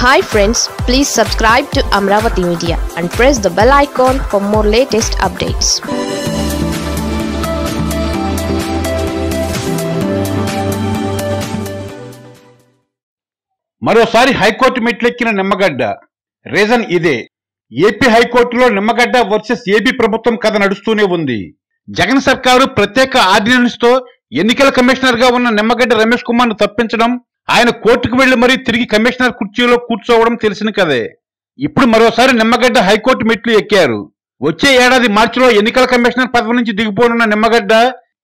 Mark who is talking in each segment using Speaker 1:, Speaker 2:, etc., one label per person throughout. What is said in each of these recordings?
Speaker 1: hi friends please subscribe to Amaravati media and press the bell icon for more latest updates
Speaker 2: మరోసారి high court మెట్లెక్కిన Nimmagadda reason ఇదే AP హైకోర్టులో Nimmagadda versus AP ప్రభుత్వం కథ నడుస్తూనే ఉంది జగన్ సర్కారు ప్రత్యేక ఆర్డినెన్స్ తో ఎన్నికల కమిషనర్ గా ఉన్న నిమ్మగడ్డ రమేష్ కుమార్ ను తప్పించడం ఆయన కోర్టుకు వెళ్లి మరీ తిరిగి కమిషనర్ కుర్చీలో కూర్చోవడం తెలిసిన కదే ఇప్పుడు మరోసారి నిమ్మగడ్డ హైకోర్టు మెట్లు ఎక్కారు వచ్చే ఏడాది మార్చిలో ఎన్నికల కమిషనర్ పదవి నుంచి దిగిపోనున్న నిమ్మగడ్డ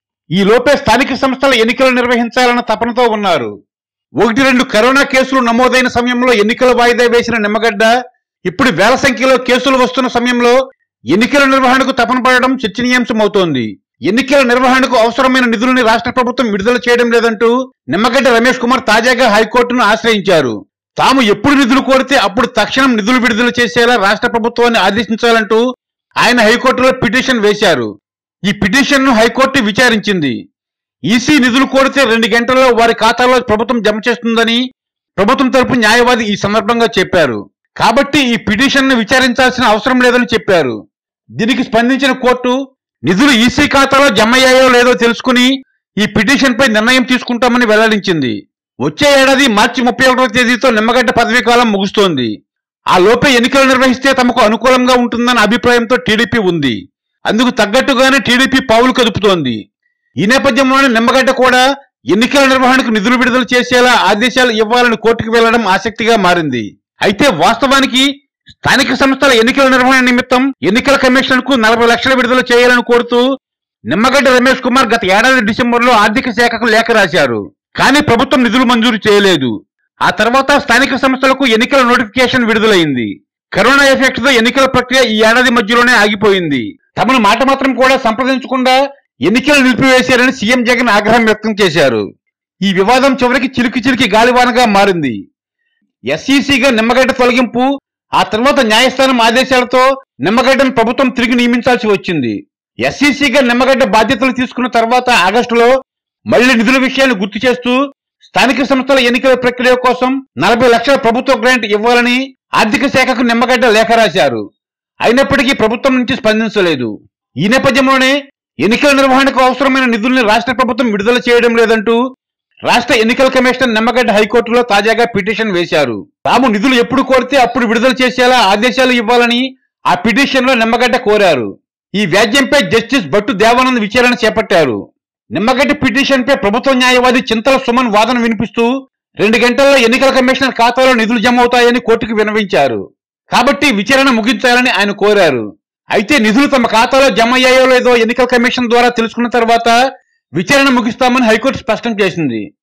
Speaker 2: ఈ లోపే స్థానిక సంస్థల ఎన్నికలు నిర్వహించాలన్న తపనతో ఉన్నారు ఒకటి రెండు కరోనా కేసులు నమోదైన సమయంలో ఎన్నికల వాయిదా వేసిన నిమ్మగడ్డ ఇప్పుడు వేల సంఖ్యలో కేసులు వస్తున్న సమయంలో ఎన్నికల నిర్వహణకు తపన పడడం చర్చనీయాంశమవుతోంది ఎన్నికల నిర్వహణకు అవసరమైన నిధులని రాష్ట్ర ప్రభుత్వం విడుదల చేయడం లేదంటూ నిమ్మగడ్డ రమేష్ కుమార్ తాజాగా హైకోర్టును ఆశ్రయించారు తాము ఎప్పుడు నిధులు కోరితే అప్పుడు తక్షణం నిధులు విడుదల చేసేలా రాష్ట్ర ప్రభుత్వాన్ని ఆదేశించాలంటూ ఆయన హైకోర్టులో పిటిషన్ వేశారు ఈ పిటిషన్ ను హైకోర్టు విచారించింది ఈసీ నిధులు కోరితే రెండు గంటల్లో వారి ఖాతాలో ప్రభుత్వం జమ చేస్తుందని ప్రభుత్వం తరపు న్యాయవాది ఈ సందర్భంగా చెప్పారు కాబట్టి ఈ పిటిషన్ ను విచారించాల్సిన అవసరం లేదని చెప్పారు దీనికి స్పందించిన కోర్టు నిధులు ఈసీ ఖాతాలో జమ అయ్యాయో లేదో తెలుసుకుని ఈ పిటిషన్ పై నిర్ణయం తీసుకుంటామని వెల్లడించింది వచ్చే ఏడాది మార్చి ముప్పై ఒకటవ తేదీతో నిమ్మగడ్డ పదవీ కాలం ముగుస్తోంది ఆ లోపే ఎన్నికలు నిర్వహిస్తే తమకు అనుకూలంగా ఉంటుందన్న అభిప్రాయంతో టీడీపీ ఉంది అందుకు తగ్గట్టుగానే టీడీపీ పావులు కదుపుతోంది ఈ నేపథ్యంలోనే నిమ్మగడ్డ కూడా ఎన్నికల నిర్వహణకు నిధులు విడుదల చేసేలా ఆదేశాలు ఇవ్వాలని కోర్టుకు వెళ్లడం ఆసక్తిగా మారింది అయితే వాస్తవానికి స్థానిక సంస్థల ఎన్నికల నిర్వహణ నిమిత్తం ఎన్నికల కమిషన్ కు నలభై లక్షలు విడుదల చేయాలని కోరుతూ నిమ్మగడ్డ రమేష్ కుమార్ గత ఏడాది డిసెంబర్లో ఆర్థిక శాఖకు లేఖ రాశారు కానీ ప్రభుత్వం నిధులు మంజూరు చేయలేదు ఆ తర్వాత స్థానిక సంస్థలకు ఎన్నికల నోటిఫికేషన్ విడుదలైంది కరోనా ఎఫెక్ట్ తో ఎన్నికల ప్రక్రియ ఈ ఏడాది మధ్యలోనే ఆగిపోయింది తమను మాట మాత్రం కూడా సంప్రదించకుండా ఎన్నికలు నిలిపివేశారని సీఎం జగన్ ఆగ్రహం వ్యక్తం చేశారు ఈ వివాదం చివరికి చిలికి చిలికి గాలివానగా మారింది ఎస్ఈసీగా నిమ్మగడ్డ తొలగింపు ఆ తర్వాత న్యాయస్థానం ఆదేశాలతో నిమ్మగడ్డను ప్రభుత్వం తిరిగి నియమించాల్సి వచ్చింది ఎస్ఈసీగా నిమ్మగడ్డ బాధ్యతలు తీసుకున్న తర్వాత ఆగస్టులో మళ్లీ నిధుల విషయాన్ని గుర్తు చేస్తూ స్థానిక సంస్థల ఎన్నికల ప్రక్రియ కోసం నలభై లక్షల ప్రభుత్వ గ్రాంట్ ఇవ్వాలని ఆర్థిక శాఖకు నిమ్మగడ్డ లేఖ రాశారు అయినప్పటికీ ప్రభుత్వం నుంచి స్పందించలేదు ఈ నేపథ్యంలోనే ఎన్నికల నిర్వహణకు అవసరమైన నిధుల్ని రాష్ట్ర ప్రభుత్వం విడుదల చేయడం లేదంటూ రాష్ట్ర ఎన్నికల కమిషనర్ నిమ్మగడ్డ హైకోర్టులో తాజాగా పిటిషన్ వేశారు తాము నిధులు ఎప్పుడు కోరితే అప్పుడు విడుదల చేసేలా ఆదేశాలు ఇవ్వాలని ఆ పిటిషన్ లో నిమ్మగడ్డ కోరారు ఈ వ్యాజ్యంపై జస్టిస్ భట్టు దేవానంద్ విచారణ చేపట్టారు నిమ్మగడ్డ పిటిషన్ పై ప్రభుత్వ న్యాయవాది చింతల సుమన్ వాదన వినిపిస్తూ రెండు గంటల్లో ఎన్నికల కమిషనర్ ఖాతాలో నిధులు జమ అవుతాయని కోర్టుకు వినవించారు కాబట్టి విచారణ ముగించాలని ఆయన కోరారు అయితే నిధులు తమ ఖాతాలో జమ అయ్యాయో లేదో ఎన్నికల కమిషన్ ద్వారా తెలుసుకున్న తర్వాత విచారణ ముగిస్తామని హైకోర్టు స్పష్టం చేసింది